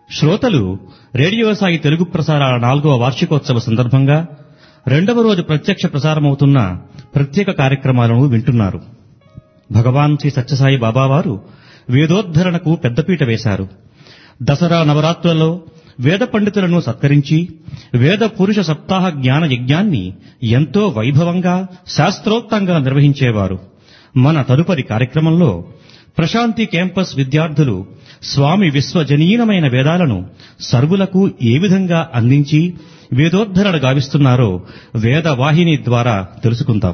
శ్రోతలు రేడియో సాయి తెలుగు ప్రసారాల నాలుగవ వార్షికోత్సవ సందర్భంగా రెండవ రోజు ప్రత్యక్ష ప్రసారమవుతున్న ప్రత్యేక కార్యక్రమాలను వింటున్నారు భగవాన్ శ్రీ సత్యసాయి బాబావారు వేదోద్ధరణకు పెద్దపీట వేశారు దసరా నవరాత్రులలో వేద పండితులను సత్కరించి వేద పురుష సప్తాహ జ్ఞాన యజ్ఞాన్ని ఎంతో వైభవంగా శాస్త్రోక్తంగా నిర్వహించేవారు మన తదుపరి కార్యక్రమంలో ప్రశాంతి క్యాంపస్ విద్యార్థులు స్వామి విశ్వజనీనమైన వేదాలను సర్వులకు ఏ విధంగా అందించి వేదోద్ధరణ గావిస్తున్నారో వేదవాహిని ద్వారా తెలుసుకుందాం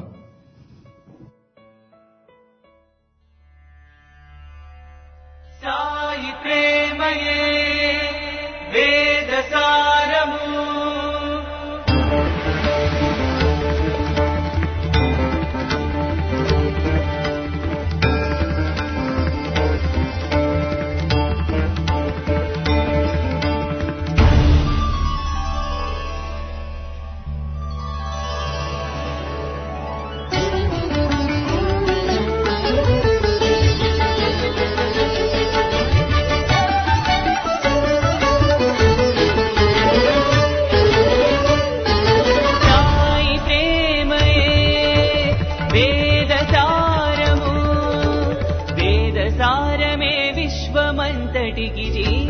సాయి ప్రేమయే వేద సారము సాయి ప్రేమయే వేద సారము వేద సారమే విశ్వమంతటికి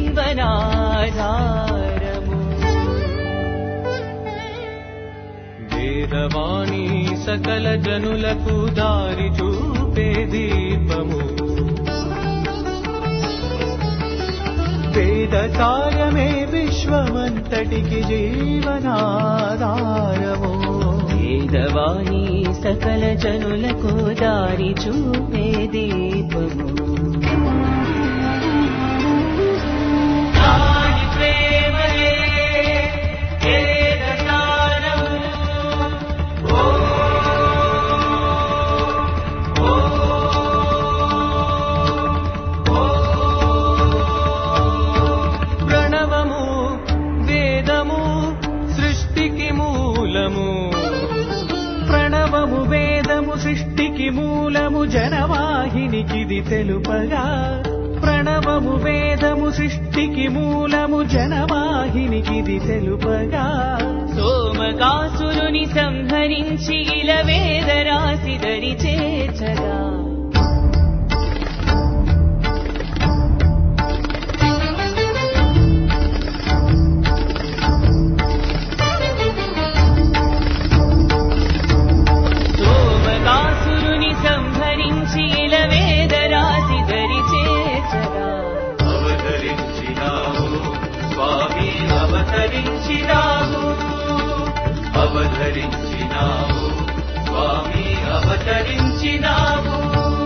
జీవనాధారము వేదవాణి సకల జనులకు దారి చూపే దీపము వేద సారమే విశ్వమంతటికి జీవనాధారము వేదవాణి సకల జనులకు దారి చూపే దీపము సాయి ప్రేమయే వేద సారము ప్రణవము వేదము సృష్టికి మూలము ప్రణవము వేదము సృష్టికి మూలము జనవాహినికిది తెలుపగా ప్రణవము వేదము సృష్టికి మూలము జనవాహినికిది తెలుపగా సోమకాసురుని సంహరించి ఇల వేద రాశి దరి చేర్చగా సోమకాసురుని సంహరించి ఇల వేద రాశి దరి చేర్చగా అవతరించినావు స్వామి అవతరించినావు అవతరించినావు స్వామి అవతరించినావు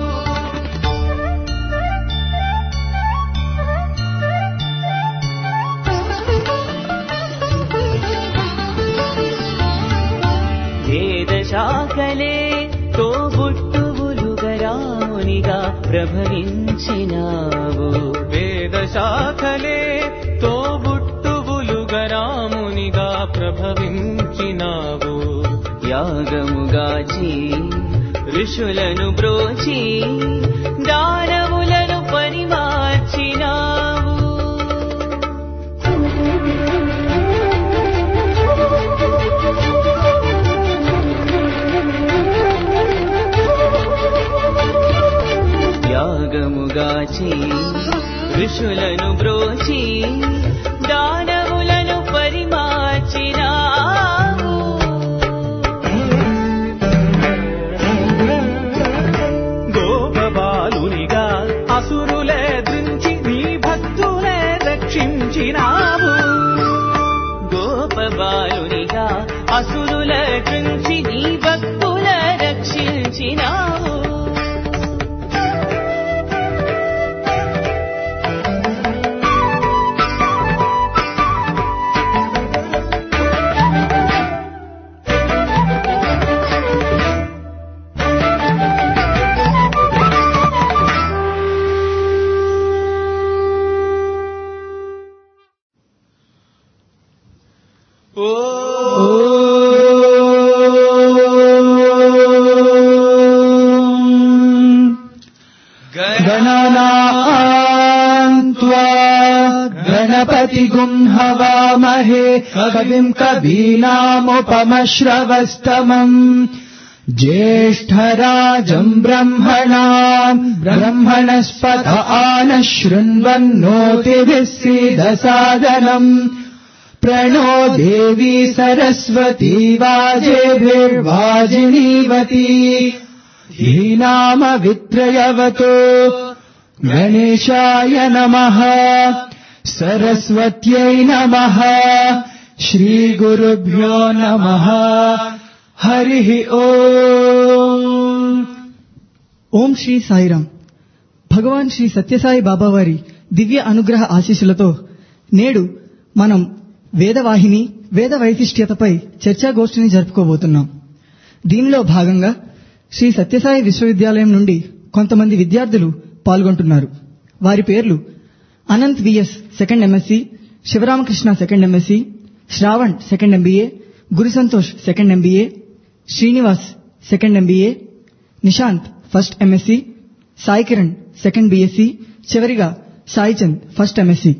వేద శాఖలే తోబుట్టువులుగరామునిగా ప్రభవించినావు వేద శాఖలే తోబుట్టువులుగా రామునిగా ప్రభవించినావు యాగముగాచి ఋషులను బ్రోచి దానవులను పరిమార్చినావు యాగముగాచి ఋషులను బ్రోచి దానవులను పరిమార్చినావు గోపబాలునిగా అసురులే దృంచి నీ భక్తులే రక్షించినావు గోపబాలునిగా అసురుల నుంచి నీ భక్తుల రక్షించినావు గణనా गणपति हवामहे कविम् कवीनामुपमश्रवस्तमम् ज्येष्ठराजम् ब्रह्मणाम् ब्रह्मणस्पत आनः शृण्वन्नोतिभिः सीदसादनम् प्रणो देवी सरस्वती वाजेभिर्वाजिनीवती धीनामवित्रयवतो गणेशाय नमः सरस्वत्यै नमः श्रीगुरुभ्यो नमः हरिः ఓం ఓం శ్రీ సాయిరాం భగవాన్ శ్రీ సత్యసాయి బాబా వారి దివ్య అనుగ్రహ ఆశీస్సులతో నేడు మనం వేదవాహిని వేద వైశిష్ట్యతపై చర్చాగోష్ఠిని జరుపుకోబోతున్నాం దీనిలో భాగంగా శ్రీ సత్యసాయి విశ్వవిద్యాలయం నుండి కొంతమంది విద్యార్థులు పాల్గొంటున్నారు వారి పేర్లు Anant V S second MSc Sivaramakrishna second MSc Shravan second MBA Guru Santosh second MBA Srinivas second MBA Nishant first MSc Sai Kiran second BSc చివరిగా సాయిచంద్ ఫస్ట్ ఎంఎస్సి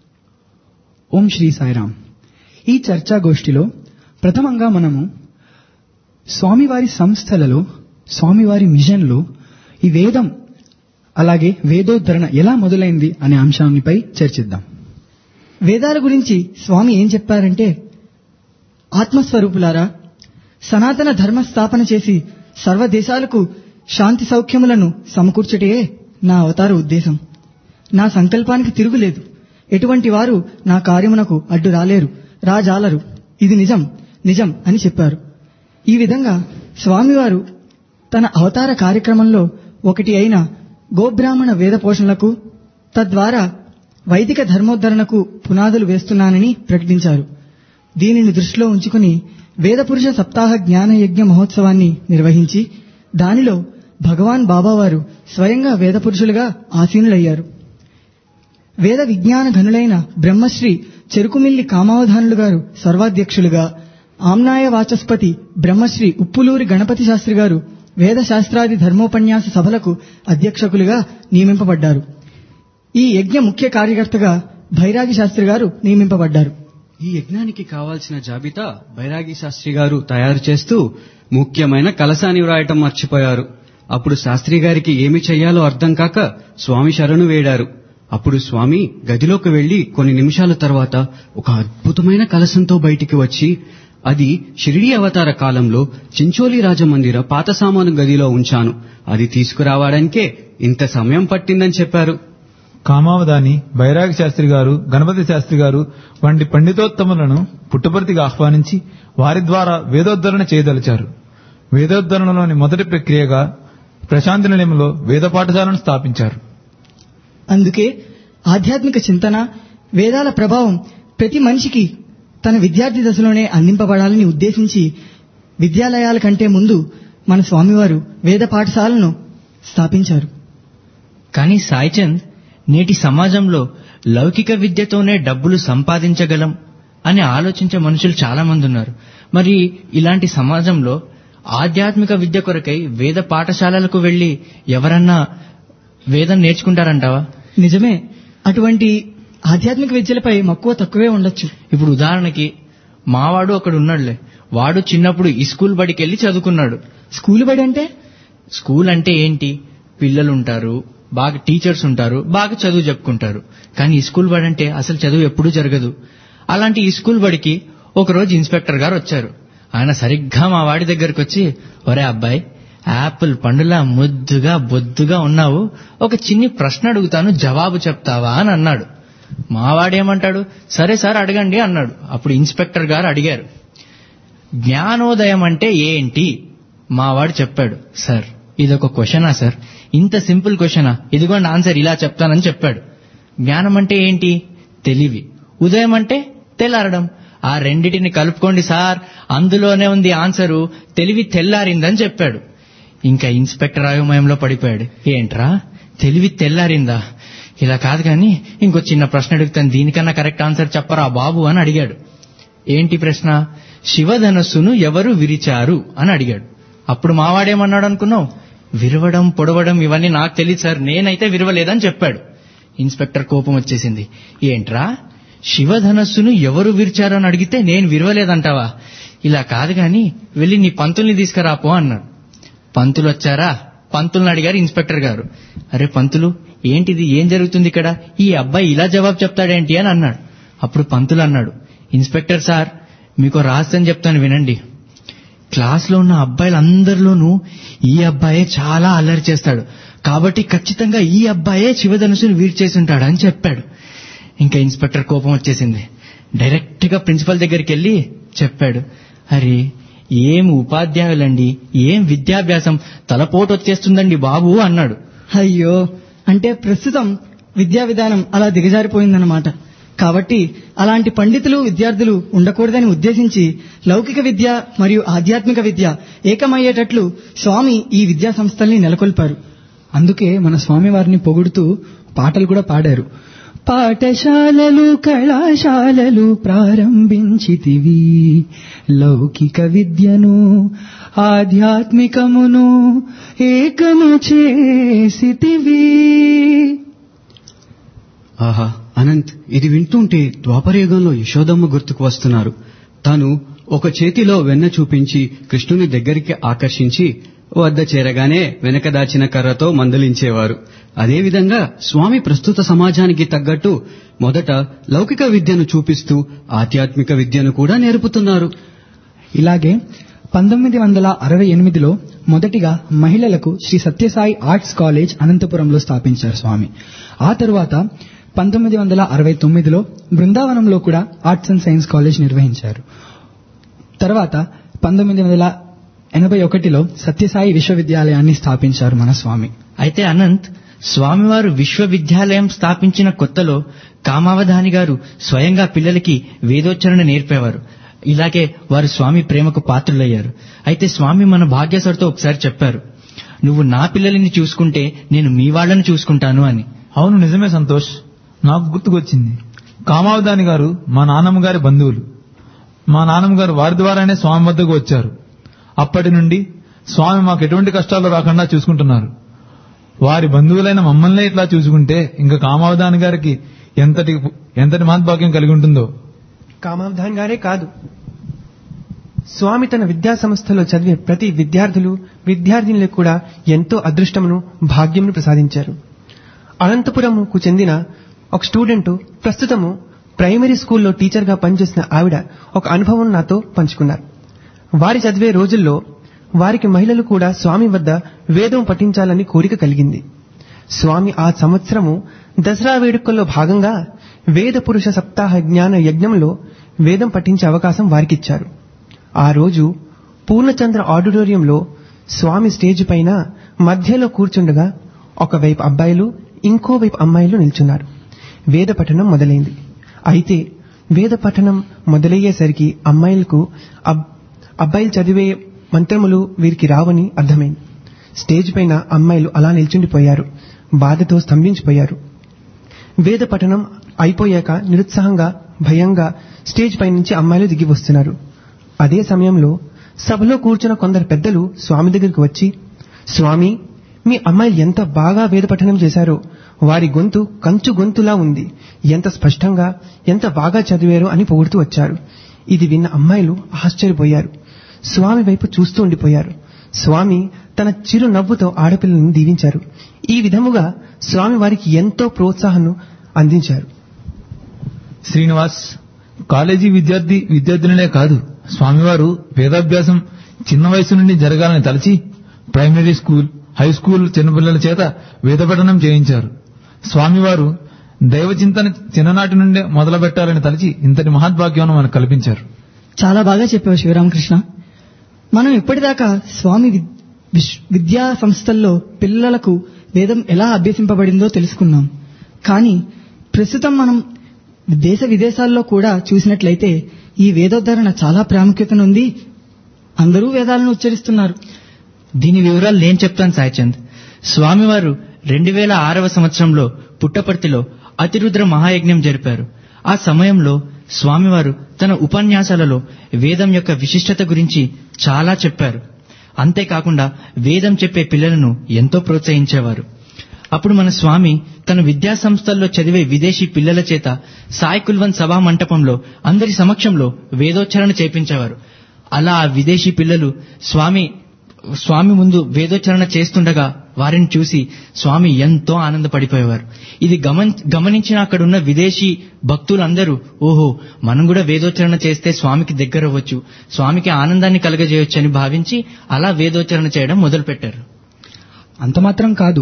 ఓం శ్రీ సాయిరాం ఈ చర్చాగోష్ఠిలో ప్రథమంగా మనము స్వామివారి సంస్థలలో స్వామివారి మిషన్లో ఈ వేదం అలాగే వేదోద్ధరణ ఎలా మొదలైంది అనే అంశాన్నిపై చర్చిద్దాం వేదాల గురించి స్వామి ఏం చెప్పారంటే ఆత్మస్వరూపులారా సనాతన ధర్మ స్థాపన చేసి సర్వ దేశాలకు శాంతి సౌఖ్యములను సమకూర్చటే నా అవతార ఉద్దేశం నా సంకల్పానికి తిరుగులేదు ఎటువంటి వారు నా కార్యమునకు అడ్డు రాలేరు రాజాలరు ఇది నిజం నిజం అని చెప్పారు ఈ విధంగా స్వామివారు తన అవతార కార్యక్రమంలో ఒకటి అయిన గోబ్రాహ్మణ వేద పోషణలకు తద్వారా వైదిక ధర్మోద్ధరణకు పునాదులు వేస్తున్నానని ప్రకటించారు దీనిని దృష్టిలో ఉంచుకుని వేదపురుష సప్తాహ జ్ఞాన యజ్ఞ మహోత్సవాన్ని నిర్వహించి దానిలో భగవాన్ బాబావారు స్వయంగా వేదపురుషులుగా ఆసీనులయ్యారు వేద విజ్ఞాన ఘనులైన బ్రహ్మశ్రీ చెరుకుమిల్లి కామావధానులు గారు సర్వాధ్యక్షులుగా ఆమ్నాయ వాచస్పతి బ్రహ్మశ్రీ ఉప్పులూరి గణపతి శాస్త్రి గారు వేద శాస్త్రాది ధర్మోపన్యాస సభలకు అధ్యక్షకులుగా నియమింపబడ్డారు ఈ యజ్ఞ ముఖ్య కార్యకర్తగా భైరాగి శాస్త్రి గారు నియమింపబడ్డారు ఈ యజ్ఞానికి కావాల్సిన జాబితా బైరాగి శాస్త్రి గారు తయారు చేస్తూ ముఖ్యమైన కలశాన్ని వ్రాయటం మర్చిపోయారు అప్పుడు శాస్త్రి గారికి ఏమి చెయ్యాలో అర్థం కాక స్వామి శరణు వేడారు అప్పుడు స్వామి గదిలోకి వెళ్లి కొన్ని నిమిషాల తర్వాత ఒక అద్భుతమైన కలశంతో బయటికి వచ్చి అది షిరిడి అవతార కాలంలో చించోలి రాజమందిర పాత సామాను గదిలో ఉంచాను అది తీసుకురావడానికే ఇంత సమయం పట్టిందని చెప్పారు కామావదాని బైరాగి శాస్త్రి గారు గణపతి శాస్త్రి గారు వంటి పండితోత్తములను పుట్టపర్తికి ఆహ్వానించి వారి ద్వారా వేదోద్ధరణ చేయదలిచారు వేదోద్ధరణలోని మొదటి ప్రక్రియగా ప్రశాంతి నిలయంలో వేద పాఠశాలను స్థాపించారు అందుకే ఆధ్యాత్మిక చింతన వేదాల ప్రభావం ప్రతి మనిషికి తన విద్యార్థి దశలోనే అందింపబడాలని ఉద్దేశించి విద్యాలయాల కంటే ముందు మన స్వామివారు వేద పాఠశాలను స్థాపించారు కానీ సాయిచంద్ నేటి సమాజంలో లౌకిక విద్యతోనే డబ్బులు సంపాదించగలం అని ఆలోచించే మనుషులు చాలా మంది ఉన్నారు మరి ఇలాంటి సమాజంలో ఆధ్యాత్మిక విద్య కొరకై వేద పాఠశాలలకు వెళ్లి ఎవరన్నా వేదం నేర్చుకుంటారంటావా నిజమే అటువంటి ఆధ్యాత్మిక విద్యలపై మక్కువ తక్కువే ఉండొచ్చు ఇప్పుడు ఉదాహరణకి మావాడు ఒకడు ఉన్నాడులే వాడు చిన్నప్పుడు ఈ స్కూల్ బడికి వెళ్ళి చదువుకున్నాడు స్కూల్ బడి అంటే స్కూల్ అంటే ఏంటి పిల్లలు ఉంటారు బాగా టీచర్స్ ఉంటారు బాగా చదువు చెప్పుకుంటారు కానీ ఈ స్కూల్ బడి అంటే అసలు చదువు ఎప్పుడూ జరగదు అలాంటి ఈ స్కూల్ బడికి ఒకరోజు ఇన్స్పెక్టర్ గారు వచ్చారు ఆయన సరిగ్గా మా వాడి దగ్గరకు వచ్చి ఒరే అబ్బాయి యాపిల్ పండులా ముద్దుగా బొద్దుగా ఉన్నావు ఒక చిన్ని ప్రశ్న అడుగుతాను జవాబు చెప్తావా అని అన్నాడు మావాడేమంటాడు సరే సార్ అడగండి అన్నాడు అప్పుడు ఇన్స్పెక్టర్ గారు అడిగారు జ్ఞానోదయం అంటే ఏంటి మావాడు చెప్పాడు సార్ ఇదొక క్వశ్చనా సార్ ఇంత సింపుల్ క్వశ్చనా ఇదిగోండి ఆన్సర్ ఇలా చెప్తానని చెప్పాడు జ్ఞానం అంటే ఏంటి తెలివి ఉదయం అంటే తెల్లారడం ఆ రెండిటిని కలుపుకోండి సార్ అందులోనే ఉంది ఆన్సరు తెలివి తెల్లారిందని చెప్పాడు ఇంకా ఇన్స్పెక్టర్ అయోమయంలో పడిపోయాడు ఏంట్రా తెలివి తెల్లారిందా ఇలా కాదు కానీ ఇంకో చిన్న ప్రశ్న అడుగుతాను దీనికన్నా కరెక్ట్ ఆన్సర్ చెప్పరా బాబు అని అడిగాడు ఏంటి ప్రశ్న శివధనస్సును ఎవరు విరిచారు అని అడిగాడు అప్పుడు మావాడేమన్నాడు అనుకున్నావు విరవడం పొడవడం ఇవన్నీ నాకు తెలియదు సార్ నేనైతే విరవలేదని చెప్పాడు ఇన్స్పెక్టర్ కోపం వచ్చేసింది ఏంట్రా శివధనస్సును ఎవరు విరిచారని అడిగితే నేను విరవలేదంటావా ఇలా కాదు గాని వెళ్ళి నీ పంతుల్ని తీసుకురాపో అన్నాడు పంతులు వచ్చారా పంతుల్ని అడిగారు ఇన్స్పెక్టర్ గారు అరే పంతులు ఏంటిది ఏం జరుగుతుంది ఇక్కడ ఈ అబ్బాయి ఇలా జవాబు చెప్తాడేంటి అని అన్నాడు అప్పుడు పంతులు అన్నాడు ఇన్స్పెక్టర్ సార్ మీకు రహస్యం చెప్తాను వినండి క్లాస్లో ఉన్న అబ్బాయిలందరిలోనూ ఈ అబ్బాయే చాలా అల్లరి చేస్తాడు కాబట్టి ఖచ్చితంగా ఈ అబ్బాయే శివధనుసుని వీడ్చేసి ఉంటాడు అని చెప్పాడు ఇంకా ఇన్స్పెక్టర్ కోపం వచ్చేసింది డైరెక్ట్ గా ప్రిన్సిపల్ దగ్గరికి వెళ్ళి చెప్పాడు అరే ఏం ఉపాధ్యాయులండి ఏం విద్యాభ్యాసం తలపోటు వచ్చేస్తుందండి బాబు అన్నాడు అయ్యో అంటే ప్రస్తుతం విద్యా విధానం అలా దిగజారిపోయిందన్నమాట కాబట్టి అలాంటి పండితులు విద్యార్థులు ఉండకూడదని ఉద్దేశించి లౌకిక విద్య మరియు ఆధ్యాత్మిక విద్య ఏకమయ్యేటట్లు స్వామి ఈ విద్యా సంస్థల్ని నెలకొల్పారు అందుకే మన స్వామివారిని పొగుడుతూ పాటలు కూడా పాడారు పాఠశాలలు కళాశాలలు ప్రారంభించితివి లౌకిక విద్యను ఆధ్యాత్మికమును ఏకము చేసితివి ఆహా అనంత్ ఇది వింటుంటే ద్వాపరయుగంలో యశోదమ్మ గుర్తుకు వస్తున్నారు తాను ఒక చేతిలో వెన్న చూపించి కృష్ణుని దగ్గరికి ఆకర్షించి వద్ద చేరగానే వెనక దాచిన కర్రతో మందలించేవారు అదేవిధంగా స్వామి ప్రస్తుత సమాజానికి తగ్గట్టు మొదట లౌకిక విద్యను చూపిస్తూ ఆధ్యాత్మిక విద్యను కూడా నేర్పుతున్నారు ఇలాగే పంతొమ్మిది వందల అరవై ఎనిమిదిలో మొదటిగా మహిళలకు శ్రీ సత్యసాయి ఆర్ట్స్ కాలేజ్ అనంతపురంలో స్థాపించారు స్వామి ఆ తరువాత పంతొమ్మిది వందల అరవై తొమ్మిదిలో బృందావనంలో కూడా ఆర్ట్స్ అండ్ సైన్స్ కాలేజ్ నిర్వహించారు తర్వాత పంతొమ్మిది వందల ఎనభై ఒకటిలో సత్యసాయి విశ్వవిద్యాలయాన్ని స్థాపించారు మన స్వామి అయితే అనంత్ స్వామివారు విశ్వవిద్యాలయం స్థాపించిన కొత్తలో కామావధాని గారు స్వయంగా పిల్లలకి వేదోచ్చరణ నేర్పేవారు ఇలాగే వారు స్వామి ప్రేమకు పాత్రులయ్యారు అయితే స్వామి మన భాగ్యసరితో ఒకసారి చెప్పారు నువ్వు నా పిల్లల్ని చూసుకుంటే నేను మీ వాళ్ళని చూసుకుంటాను అని అవును నిజమే సంతోష్ నాకు గుర్తుకొచ్చింది కామావదాని గారు మా నాన్నమ్మ గారి బంధువులు మా నాన్నమ్మ గారు వారి ద్వారానే స్వామి వద్దకు వచ్చారు అప్పటి నుండి స్వామి మాకు ఎటువంటి కష్టాలు రాకుండా చూసుకుంటున్నారు వారి బంధువులైన మమ్మల్నే ఇట్లా చూసుకుంటే ఇంకా కామావదాని గారికి ఎంతటి ఎంతటి మహద్భాగ్యం కలిగి ఉంటుందో కామావధాన్ గారే కాదు స్వామి తన విద్యా సంస్థలో చదివే ప్రతి విద్యార్థులు విద్యార్థినులకు కూడా ఎంతో అదృష్టమును భాగ్యమును ప్రసాదించారు అనంతపురంకు చెందిన ఒక స్టూడెంట్ ప్రస్తుతము ప్రైమరీ స్కూల్లో టీచర్గా పనిచేసిన ఆవిడ ఒక అనుభవం నాతో పంచుకున్నారు వారి చదివే రోజుల్లో వారికి మహిళలు కూడా స్వామి వద్ద వేదం పఠించాలని కోరిక కలిగింది స్వామి ఆ సంవత్సరము దసరా వేడుకల్లో భాగంగా వేద పురుష సప్తాహ జ్ఞాన యజ్ఞంలో వేదం పఠించే అవకాశం వారికిచ్చారు ఆ రోజు పూర్ణచంద్ర ఆడిటోరియంలో స్వామి స్టేజ్ పైన మధ్యలో కూర్చుండగా ఒకవైపు అబ్బాయిలు ఇంకోవైపు అమ్మాయిలు నిల్చున్నారు వేద పఠనం మొదలైంది అయితే వేద పఠనం మొదలయ్యేసరికి అమ్మాయిలకు అబ్- అబ్బాయిలు చదివే మంత్రములు వీరికి రావని అర్థమైంది స్టేజ్ పైన అమ్మాయిలు అలా నిల్చుండిపోయారు బాధతో స్తంభించిపోయారు వేద పఠనం అయిపోయాక నిరుత్సాహంగా భయంగా స్టేజ్ పై నుంచి అమ్మాయిలు దిగి వస్తున్నారు అదే సమయంలో సభలో కూర్చున్న కొందరు పెద్దలు స్వామి దగ్గరికి వచ్చి స్వామి మీ అమ్మాయిలు ఎంత బాగా వేద పఠనం చేశారో వారి గొంతు కంచు గొంతులా ఉంది ఎంత స్పష్టంగా ఎంత బాగా చదివారో అని పొగుడుతూ వచ్చారు ఇది విన్న అమ్మాయిలు ఆశ్చర్యపోయారు స్వామి వైపు చూస్తూ ఉండిపోయారు స్వామి తన చిరు నవ్వుతో ఆడపిల్లలను దీవించారు ఈ విధముగా స్వామి వారికి ఎంతో ప్రోత్సాహం అందించారు శ్రీనివాస్ కాలేజీ విద్యార్థి విద్యార్థినులే కాదు స్వామివారు వేదాభ్యాసం చిన్న వయసు నుండి జరగాలని తలచి ప్రైమరీ స్కూల్ హై స్కూల్ చిన్నపిల్లల చేత వేదపఠనం చేయించారు స్వామివారు దైవ చింతన చిన్ననాటి నుండే మొదలు పెట్టాలని తలచి ఇంతటి మహద్భాగ్యం మనకు కల్పించారు చాలా బాగా చెప్పావు శివరామకృష్ణ మనం ఇప్పటిదాకా స్వామి వి- విశ్- విద్యా సంస్థల్లో పిల్లలకు వేదం ఎలా అభ్యసింపబడిందో తెలుసుకున్నాం కానీ ప్రస్తుతం మనం దేశ విదేశాల్లో కూడా చూసినట్లయితే ఈ వేదోద్ధరణ చాలా ప్రాముఖ్యతనుంది అందరూ వేదాలను ఉచ్చరిస్తున్నారు దీని వివరాలు నేను చెప్తాను సాయిచంద్ స్వామివారు రెండు వేల ఆరవ సంవత్సరంలో పుట్టపర్తిలో అతిరుద్ర మహాయజ్ఞం జరిపారు ఆ సమయంలో స్వామివారు తన ఉపన్యాసాలలో వేదం యొక్క విశిష్టత గురించి చాలా చెప్పారు అంతేకాకుండా వేదం చెప్పే పిల్లలను ఎంతో ప్రోత్సహించేవారు అప్పుడు మన స్వామి తన విద్యా సంస్థల్లో చదివే విదేశీ పిల్లల చేత సాయి కుల్వన్ సభా మంటపంలో అందరి సమక్షంలో వేదోచ్చారణ చేపించేవారు అలా ఆ విదేశీ పిల్లలు స్వామి స్వామి ముందు వేదోచ్చారణ చేస్తుండగా వారిని చూసి స్వామి ఎంతో ఆనందపడిపోయేవారు ఇది గమన్ గమనించిన అక్కడున్న విదేశీ భక్తులందరూ ఓహో మనం కూడా వేదోచ్చారణ చేస్తే స్వామికి దగ్గర అవ్వచ్చు స్వామికి ఆనందాన్ని కలగజేయొచ్చు అని భావించి అలా వేదోచ్చారణ చేయడం మొదలుపెట్టారు అంత మాత్రం కాదు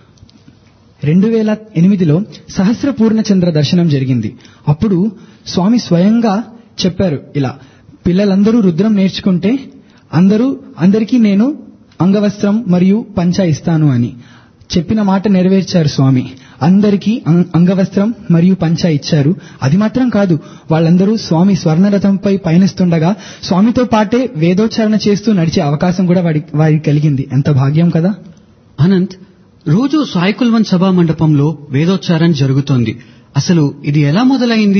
రెండు వేల ఎనిమిదిలో సహస్ర పూర్ణచంద్ర దర్శనం జరిగింది అప్పుడు స్వామి స్వయంగా చెప్పారు ఇలా పిల్లలందరూ రుద్రం నేర్చుకుంటే అందరూ అందరికీ నేను అంగవస్త్రం మరియు పంచ ఇస్తాను అని చెప్పిన మాట నెరవేర్చారు స్వామి అందరికీ అం- అంగవస్త్రం మరియు పంచ ఇచ్చారు అది మాత్రం కాదు వాళ్ళందరూ స్వామి స్వర్ణరథంపై పయనిస్తుండగా స్వామితో పాటే వేదోచ్చారణ చేస్తూ నడిచే అవకాశం కూడా వాడి వారికి కలిగింది ఎంత భాగ్యం కదా అనంత్ రోజు సాయికుల్వన్ సభా మండపంలో వేదోచ్చారణ జరుగుతోంది అసలు ఇది ఎలా మొదలైంది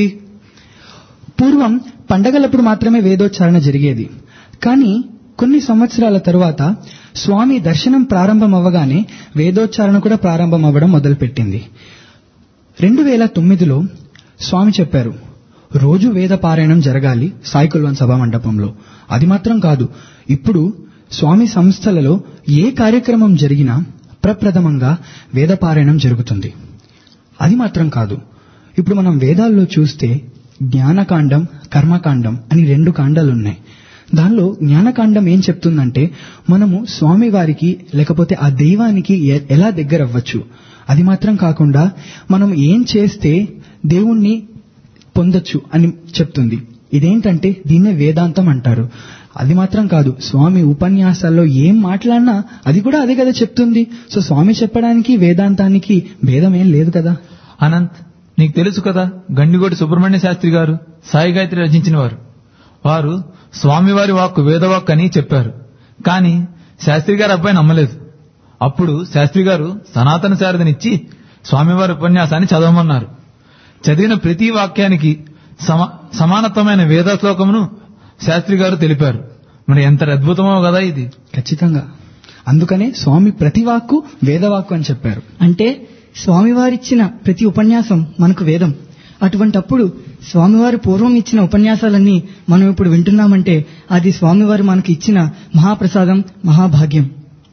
పూర్వం పండగలప్పుడు మాత్రమే వేదోచ్చారణ జరిగేది కానీ కొన్ని సంవత్సరాల తరువాత స్వామి దర్శనం ప్రారంభం అవ్వగానే వేదోచ్చారణ కూడా ప్రారంభం అవ్వడం మొదలుపెట్టింది రెండు వేల తొమ్మిదిలో స్వామి చెప్పారు రోజు వేద పారాయణం జరగాలి సాయికుల్వన్ సభా మండపంలో అది మాత్రం కాదు ఇప్పుడు స్వామి సంస్థలలో ఏ కార్యక్రమం జరిగినా ప్రప్రథమంగా వేద పారాయణం జరుగుతుంది అది మాత్రం కాదు ఇప్పుడు మనం వేదాల్లో చూస్తే జ్ఞానకాండం కర్మకాండం అని రెండు కాండాలు ఉన్నాయి దానిలో జ్ఞానకాండం ఏం చెప్తుందంటే మనము స్వామి వారికి లేకపోతే ఆ దైవానికి ఎ- ఎలా దగ్గర అవ్వచ్చు అది మాత్రం కాకుండా మనం ఏం చేస్తే దేవుణ్ణి పొందొచ్చు అని చెప్తుంది ఇదేంటంటే దీన్నే వేదాంతం అంటారు అది మాత్రం కాదు స్వామి ఉపన్యాసాల్లో ఏం మాట్లాడినా అది కూడా అదే కదా చెప్తుంది సో స్వామి చెప్పడానికి వేదాంతానికి భేదం ఏం లేదు కదా అనంత్ నీకు తెలుసు కదా గండిగోటి సుబ్రహ్మణ్య శాస్త్రి గారు సాయి గాయత్రి రచించిన వారు వారు స్వామివారి వాక్కు వేదవాక్ అని చెప్పారు కానీ శాస్త్రి గారు అబ్బాయి నమ్మలేదు అప్పుడు శాస్త్రి గారు సనాతన శారదనిచ్చి స్వామివారి ఉపన్యాసాన్ని చదవమన్నారు చదివిన ప్రతి వాక్యానికి సమ- సమానత్వమైన వేద శ్లోకమును శాస్త్రి గారు తెలిపారు మరి ఎంత అద్భుతమో కదా ఇది ఖచ్చితంగా అందుకనే స్వామి ప్రతి వాక్కు వేదవాక్కు అని చెప్పారు అంటే స్వామివారిచ్చిన ప్రతి ఉపన్యాసం మనకు వేదం అటువంటప్పుడు స్వామివారు పూర్వం ఇచ్చిన ఉపన్యాసాలన్నీ మనం ఇప్పుడు వింటున్నామంటే అది స్వామివారు మనకు ఇచ్చిన మహాప్రసాదం మహాభాగ్యం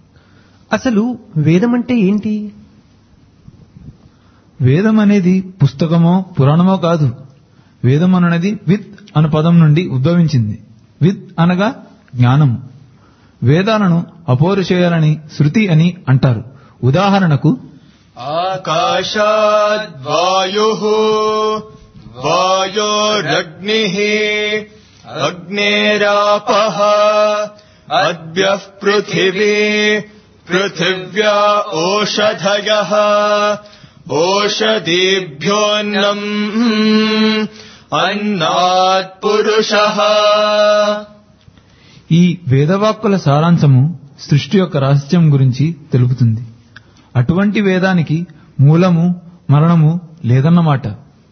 అసలు వేదం అంటే ఏంటి వేదం అనేది పుస్తకమో పురాణమో కాదు వేదం అనున్నది విత్ అను పదం నుండి ఉద్భవించింది విత్ అనగా జ్ఞానము వేదాలను అపౌరుషేయాలని శృతి అని అంటారు ఉదాహరణకు आकाशाद्वायुः वायोरग्निः अग्नेरापः अद्यः पृथिवी पृथिव्या ओषधयः ओषधीभ्योऽन्नम् अन्नात् पुरुषः ఈ వేదవాక్కుల సారాంశము సృష్టి యొక్క రహస్యం గురించి తెలుపుతుంది అటువంటి వేదానికి మూలము మరణము లేదన్నమాట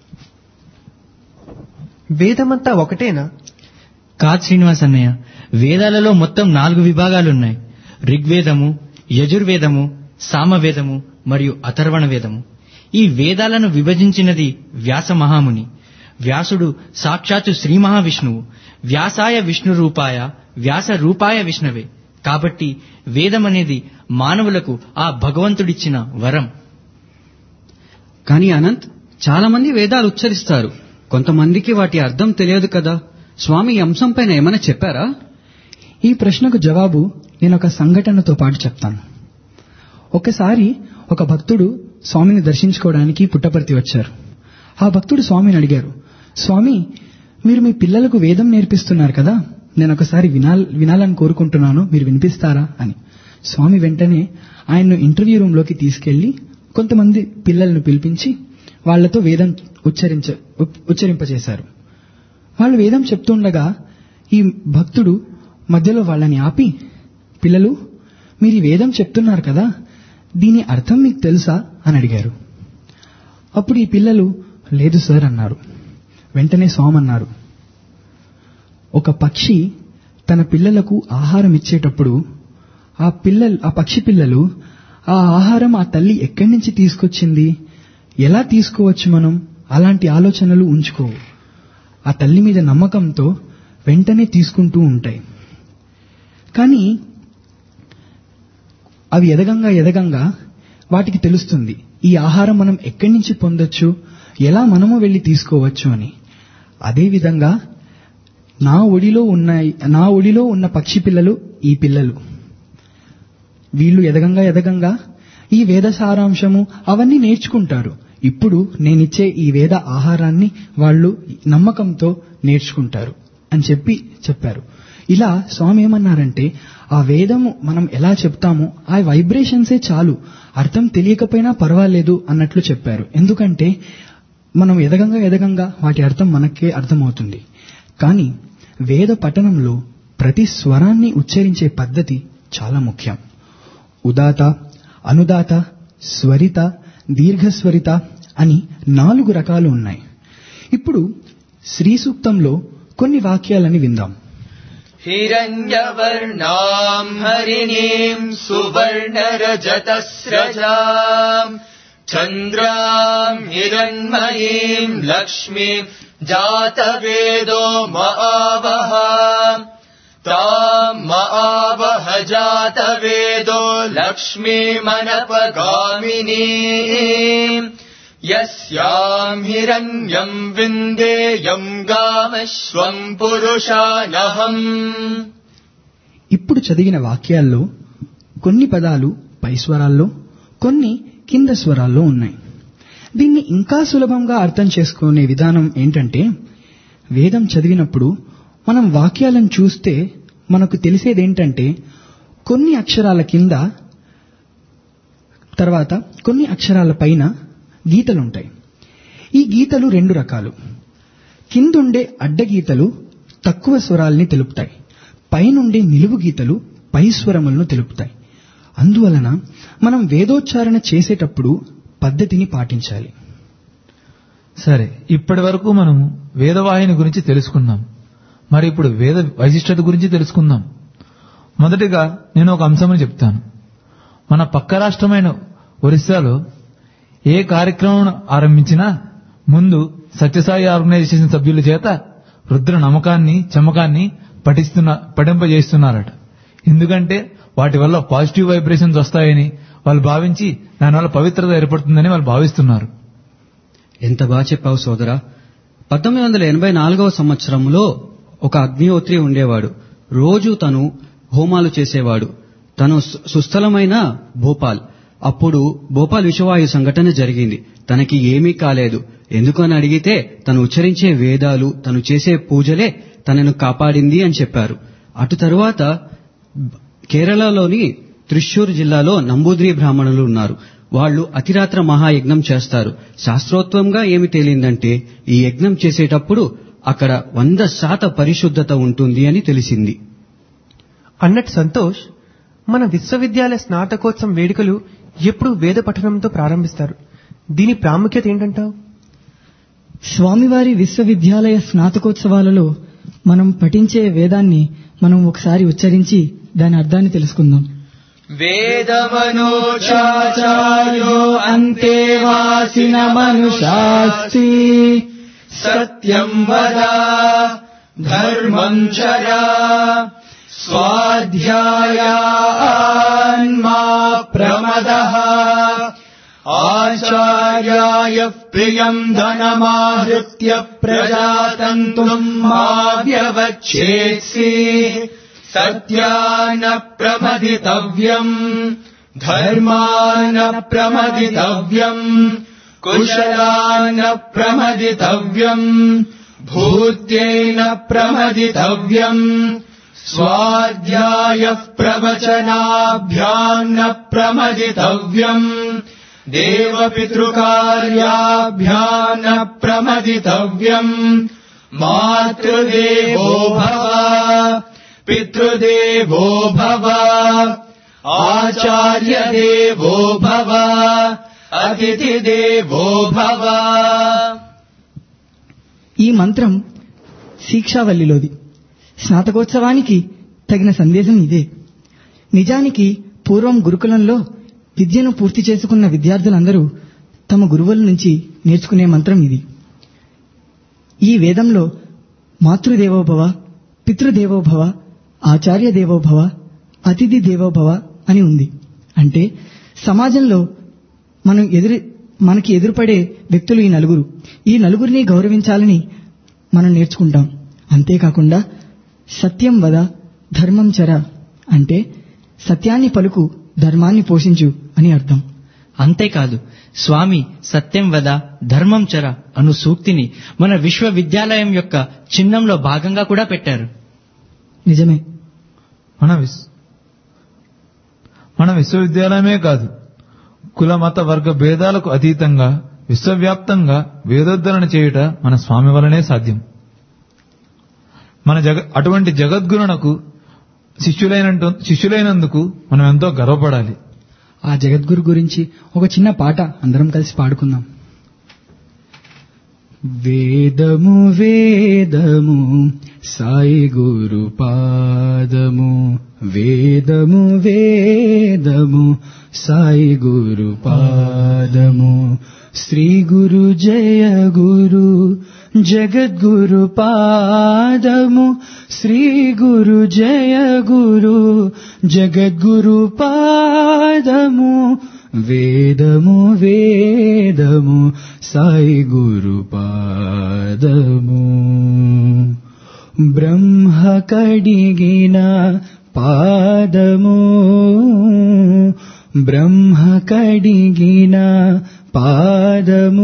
వేదమంతా ఒకటేనా కాదు శ్రీనివాస్ అన్నయ్య వేదాలలో మొత్తం నాలుగు విభాగాలున్నాయి ఋగ్వేదము యజుర్వేదము సామవేదము మరియు అథర్వణ వేదము ఈ వేదాలను విభజించినది వ్యాస మహాముని వ్యాసుడు సాక్షాత్తు శ్రీ మహావిష్ణువు వ్యాసాయ విష్ణు రూపాయ వ్యాస రూపాయ విష్ణవే కాబట్టి వేదం అనేది మానవులకు ఆ భగవంతుడిచ్చిన వరం కానీ అనంత్ చాలా మంది వేదాలు ఉచ్చరిస్తారు కొంతమందికి వాటి అర్థం తెలియదు కదా స్వామి ఈ అంశంపైన ఏమైనా చెప్పారా ఈ ప్రశ్నకు జవాబు నేను ఒక సంఘటనతో పాటు చెప్తాను ఒకసారి ఒక భక్తుడు స్వామిని దర్శించుకోవడానికి పుట్టపర్తి వచ్చారు ఆ భక్తుడు స్వామిని అడిగారు స్వామి మీరు మీ పిల్లలకు వేదం నేర్పిస్తున్నారు కదా నేను ఒకసారి వినాల్ వినాలని కోరుకుంటున్నాను మీరు వినిపిస్తారా అని స్వామి వెంటనే ఆయన్ను ఇంటర్వ్యూ రూమ్లోకి తీసుకెళ్లి కొంతమంది పిల్లలను పిలిపించి వాళ్లతో వేదం ఉచ్చరించ ఉ- ఉచ్చరింపజేశారు వాళ్ళు వేదం చెప్తుండగా ఈ భక్తుడు మధ్యలో వాళ్ళని ఆపి పిల్లలు మీరు ఈ వేదం చెప్తున్నారు కదా దీని అర్థం మీకు తెలుసా అని అడిగారు అప్పుడు ఈ పిల్లలు లేదు సార్ అన్నారు వెంటనే స్వామి అన్నారు ఒక పక్షి తన పిల్లలకు ఆహారం ఇచ్చేటప్పుడు ఆ పిల్లలు ఆ పక్షి పిల్లలు ఆ ఆహారం ఆ తల్లి ఎక్కడి నుంచి తీసుకొచ్చింది ఎలా తీసుకోవచ్చు మనం అలాంటి ఆలోచనలు ఉంచుకోవు ఆ తల్లి మీద నమ్మకంతో వెంటనే తీసుకుంటూ ఉంటాయి కానీ అవి ఎదగంగా ఎదగంగా వాటికి తెలుస్తుంది ఈ ఆహారం మనం ఎక్కడి నుంచి పొందొచ్చు ఎలా మనము వెళ్ళి తీసుకోవచ్చు అని అదేవిధంగా నా ఒడిలో ఉన్న నా ఒడిలో ఉన్న పక్షి పిల్లలు ఈ పిల్లలు వీళ్ళు ఎదగంగా ఎదగంగా ఈ వేద సారాంశము అవన్నీ నేర్చుకుంటారు ఇప్పుడు నేనిచ్చే ఈ వేద ఆహారాన్ని వాళ్ళు నమ్మకంతో నేర్చుకుంటారు అని చెప్పి చెప్పారు ఇలా స్వామి ఏమన్నారంటే ఆ వేదము మనం ఎలా చెప్తామో ఆ వైబ్రేషన్సే చాలు అర్థం తెలియకపోయినా పర్వాలేదు అన్నట్లు చెప్పారు ఎందుకంటే మనం ఎదగంగా ఎదగంగా వాటి అర్థం మనకే అర్థమవుతుంది కానీ వేద పఠనంలో ప్రతి స్వరాన్ని ఉచ్చరించే పద్ధతి చాలా ముఖ్యం ఉదాత అనుదాత స్వరిత దీర్ఘస్వరిత అని నాలుగు రకాలు ఉన్నాయి ఇప్పుడు శ్రీ సూక్తంలో కొన్ని వాక్యాలని విందాం हिरण्यवर्णाम् हरिणीम् सुवर्णरजतस्रजाम् चन्द्राम् हिरण्मयीम् लक्ष्मीम् जातवेदो मआवह ताम् मआवह जातवेदो लक्ष्मीमनपगामिनी यस्याम् हिरण्यम् विन्देयम् गामश्वम् पुरुषानहम् ఇప్పుడు చదివిన వాక్యాల్లో కొన్ని పదాలు పై స్వరాల్లో కొన్ని కింద స్వరాల్లో ఉన్నాయి దీన్ని ఇంకా సులభంగా అర్థం చేసుకునే విధానం ఏంటంటే వేదం చదివినప్పుడు మనం వాక్యాలను చూస్తే మనకు తెలిసేదేంటంటే కొన్ని అక్షరాల కింద తర్వాత కొన్ని అక్షరాల పైన గీతలుంటాయి ఈ గీతలు రెండు రకాలు కిందుండే అడ్డగీతలు తక్కువ స్వరాల్ని తెలుపుతాయి పైనుండే నిలువు గీతలు పై స్వరములను తెలుపుతాయి అందువలన మనం వేదోచ్చారణ చేసేటప్పుడు పద్ధతిని పాటించాలి సరే ఇప్పటి వరకు మనం వేదవాహిని గురించి తెలుసుకున్నాం మరి ఇప్పుడు వేద వైశిష్టత గురించి తెలుసుకుందాం మొదటిగా నేను ఒక అంశమని చెప్తాను మన పక్క రాష్ట్రమైన ఒరిస్సాలో ఏ కార్యక్రమం ఆరంభించినా ముందు సత్యసాయి ఆర్గనైజేషన్ సభ్యుల చేత రుద్ర నమ్మకాన్ని చమకాన్ని పఠిస్తున్న పఠింపజేస్తున్నారట ఎందుకంటే వాటి వల్ల పాజిటివ్ వైబ్రేషన్స్ వస్తాయని వాళ్ళు భావించి దానివల్ల పవిత్రత ఏర్పడుతుందని వాళ్ళు భావిస్తున్నారు ఎంత బాగా చెప్పావు సోదరా పద్దెనిమిది వందల ఎనభై నాలుగవ సంవత్సరంలో ఒక అగ్నిహోత్రి ఉండేవాడు రోజు తను హోమాలు చేసేవాడు తను సు- సుస్థలమైన భోపాల్ అప్పుడు భోపాల్ విషవాయు సంఘటన జరిగింది తనకి ఏమీ కాలేదు ఎందుకని అడిగితే తను ఉచ్చరించే వేదాలు తను చేసే పూజలే తనను కాపాడింది అని చెప్పారు అటు తరువాత కేరళలోని త్రిశూర్ జిల్లాలో నంబూద్రి బ్రాహ్మణులు ఉన్నారు వాళ్ళు అతిరాత్ర మహాయజ్ఞం చేస్తారు శాస్త్రోత్వంగా ఏమి తేలిందంటే ఈ యజ్ఞం చేసేటప్పుడు అక్కడ వంద శాత పరిశుద్ధత ఉంటుంది అని తెలిసింది అన్నట్టు సంతోష్ మన విశ్వవిద్యాలయ స్నాతకోత్సవం వేడుకలు ఎప్పుడు వేద పఠనంతో ప్రారంభిస్తారు దీని ప్రాముఖ్యత ఏంటంటావు స్వామివారి విశ్వవిద్యాలయ స్నాతకోత్సవాలలో మనం పఠించే వేదాన్ని మనం ఒకసారి ఉచ్చరించి దాని అర్థాన్ని తెలుసుకుందాం वेदमनोचाचार्यो అంతేవాసిన మనుషాస్తి सत्यम् वद धर्मम् चर स्वाध्यायान्मा प्रमदः आचार्याय प्रियम् धनमाहृत्य प्रजातन्तुम् मा व्यवच्छेत्सि सत्यान प्रमदितव्यम् धर्मान प्रमदितव्यम् कुशलान प्रमदितव्यम् भूत्येन प्रमदितव्यम् स्वाध्यायः प्रवचनाभ्याम् न प्रमदितव्यम् देवपितृकार्याभ्याम् न प्रमदितव्यम् मातृदेवो भव पितृदेवो भव आचार्यदेवो भव अतिथिदेवो भव ఈ మంత్రం శిక్షావల్లిలోది స్నాతకోత్సవానికి తగిన సందేశం ఇదే నిజానికి పూర్వం గురుకులంలో విద్యను పూర్తి చేసుకున్న విద్యార్థులందరూ తమ గురువుల నుంచి నేర్చుకునే మంత్రం ఇది ఈ వేదంలో మాతృదేవోభవ పితృదేవోభవ ఆచార్య దేవోభవ అతిథి దేవోభవ అని ఉంది అంటే సమాజంలో మనం ఎదురు మనకి ఎదురుపడే వ్యక్తులు ఈ నలుగురు ఈ నలుగురిని గౌరవించాలని మనం నేర్చుకుంటాం అంతేకాకుండా సత్యం వద ధర్మం చర అంటే సత్యాన్ని పలుకు ధర్మాన్ని పోషించు అని అర్థం అంతేకాదు స్వామి సత్యం వద ధర్మం చర అను సూక్తిని మన విశ్వవిద్యాలయం యొక్క చిహ్నంలో భాగంగా కూడా పెట్టారు నిజమే మన విస్ మన విశ్వవిద్యాలయమే కాదు కుల మత వర్గ భేదాలకు అతీతంగా విశ్వవ్యాప్తంగా వేదోద్ధరణ చేయుట మన స్వామి వలనే సాధ్యం మన జగ అటువంటి జగద్గురునకు శిష్యులైన శిష్యులైనందుకు మనం ఎంతో గర్వపడాలి ఆ జగద్గురు గురించి ఒక చిన్న పాట అందరం కలిసి పాడుకుందాం వేదము వేదము సాయి గురు పాదము వేదము వేదము సాయి గురు పాదము శ్రీ గురు జయ గురు జగద్గురు పాదము శ్రీ గురు జయ గురు జగద్గురు పాదము వేదము వేదము సాయి గురు పాదము బ్రహ్మ కడిగిన పాదము బ్రహ్మ కడిగిన పాదము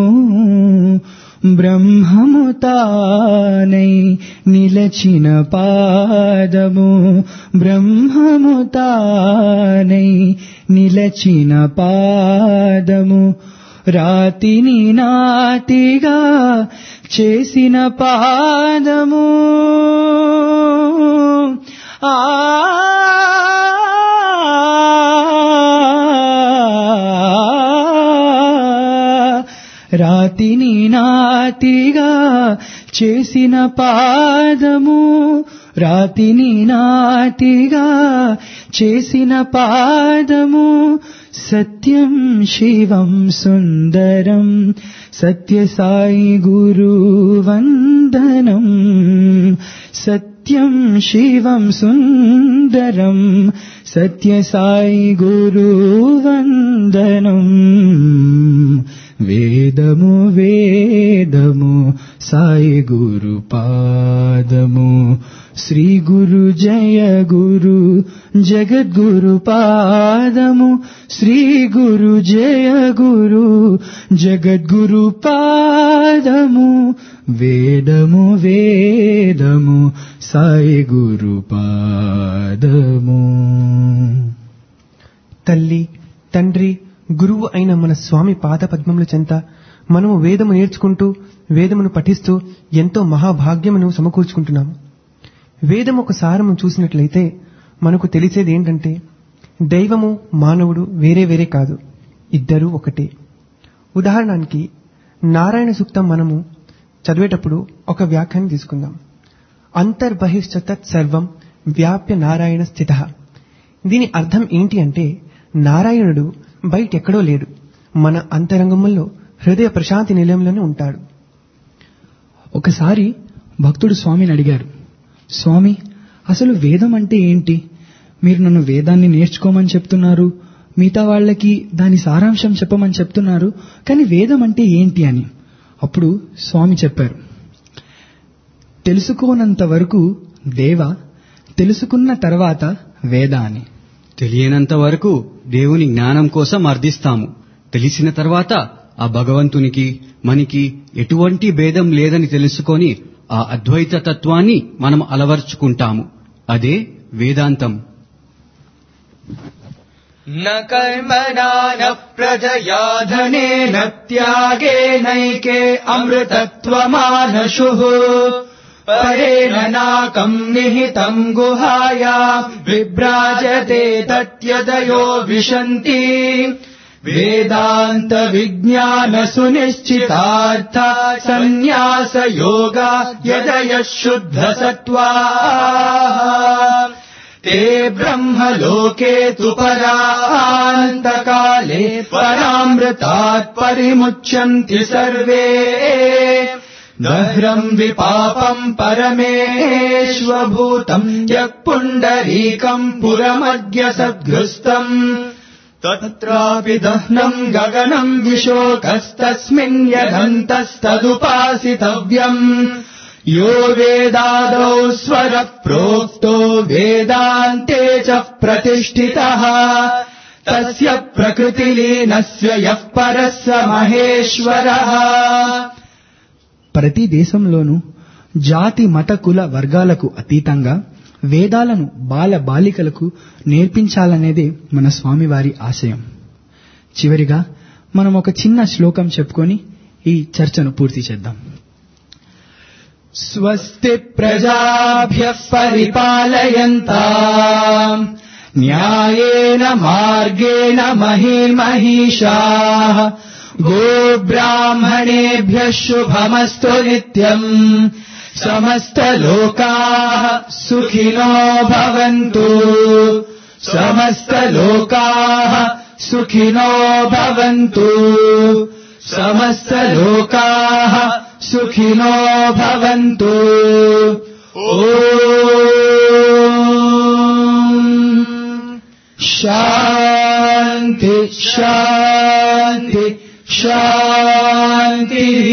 బ్రహ్మము తానై నిలచిన పాదము బ్రహ్మము తానై నిలచిన పాదము రాతిని నాతిగా చేసిన పాదము ఆ రాతిని నాతిగా చేసిన పాదము రాతిని నాతిగా చేసిన పాదము సత్యం శివం సుందరం సత్యసాయి గురు వందనం సత్యం శివం సుందరం సత్యసాయి గురు వందనం వేదము వేదము సాయి గురు పాదము శ్రీ గురు జయ గురు జగద్గురు పాదము శ్రీ గురు జయ గురు జగద్గురు పాదము వేదము వేదము సాయి గురు పాదము తల్లి తండ్రి గురువు అయిన మన స్వామి పాద పద్మముల చెంత మనము వేదము నేర్చుకుంటూ వేదమును పఠిస్తూ ఎంతో మహాభాగ్యమును సమకూర్చుకుంటున్నాము వేదం ఒక సారము చూసినట్లయితే మనకు తెలిసేది ఏంటంటే దైవము మానవుడు వేరే వేరే కాదు ఇద్దరూ ఒకటే ఉదాహరణకి నారాయణ సూక్తం మనము చదివేటప్పుడు ఒక వ్యాఖ్యానం తీసుకుందాం అంతర్బహిష్ట తత్ సర్వం వ్యాప్య నారాయణ స్థిత దీని అర్థం ఏంటి అంటే నారాయణుడు బయట ఎక్కడో లేడు మన అంతరంగముల్లో హృదయ ప్రశాంతి నిలయంలోనే ఉంటాడు ఒకసారి భక్తుడు స్వామిని అడిగారు స్వామి అసలు వేదం అంటే ఏంటి మీరు నన్ను వేదాన్ని నేర్చుకోమని చెప్తున్నారు మిగతా వాళ్ళకి దాని సారాంశం చెప్పమని చెప్తున్నారు కానీ వేదం అంటే ఏంటి అని అప్పుడు స్వామి చెప్పారు తెలుసుకోనంత వరకు దేవ తెలుసుకున్న తర్వాత వేద అని తెలియనంత వరకు దేవుని జ్ఞానం కోసం అర్థిస్తాము తెలిసిన తర్వాత ఆ భగవంతునికి మనకి ఎటువంటి భేదం లేదని తెలుసుకొని ఆ అద్వైత తత్వాన్ని మనం అలవర్చుకుంటాము అదే వేదాంతం न कर्मणा न प्रजया धनेन त्यागेनैके अमृतत्वमानशुः परेण नाकम् निहितम् गुहाया विभ्राजते तत्यदयो विशन्ति वेदान्त विज्ञान सुनिश्चितार्थ सन्न्यास योगा यदयः शुद्ध सत्त्वा ते ब्रह्मलोके तु परान्तकाले परामृतात् परिमुच्यन्ति सर्वे दह्रम् विपापम् परमेष्वभूतम् यः पुण्डरीकम् पुरमद्य सद्गृस्तम् तत्रापि दह्नम् गगनम् विशोकस्तस्मिन् यदन्तस्तदुपासितव्यम् यो वेदादौ स्वरः प्रोक्तो वेदान्ते च प्रतिष्ठितः तस्य प्रकृतिलीनस्य यः परः स महेश्वरः ప్రతి దేశంలోనూ జాతి మత కుల వర్గాలకు అతీతంగా వేదాలను బాల బాలికలకు నేర్పించాలనేదే మన స్వామివారి ఆశయం చివరిగా మనం ఒక చిన్న శ్లోకం చెప్పుకొని ఈ చర్చను పూర్తి చేద్దాం स्वस्ति प्रजाभ्यः परिपालयन्ता न्यायेन मार्गेण महीमहीषाः गोब्राह्मणेभ्यः शुभमस्तु नित्यम् समस्तलोकाः सुखिनो भवन्तु समस्तलोकाः सुखिनो भवन्तु समस्तलोकाः सुखिनो भवन्तु ॐ शान्ति शान्ति शान्तिः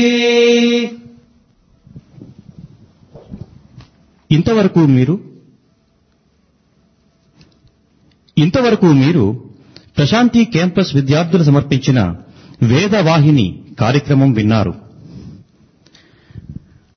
ఇంతవరకు మీరు ఇంతవరకు మీరు ప్రశాంతి క్యాంపస్ విద్యార్థులు సమర్పించిన వేదవాహిని కార్యక్రమం విన్నారు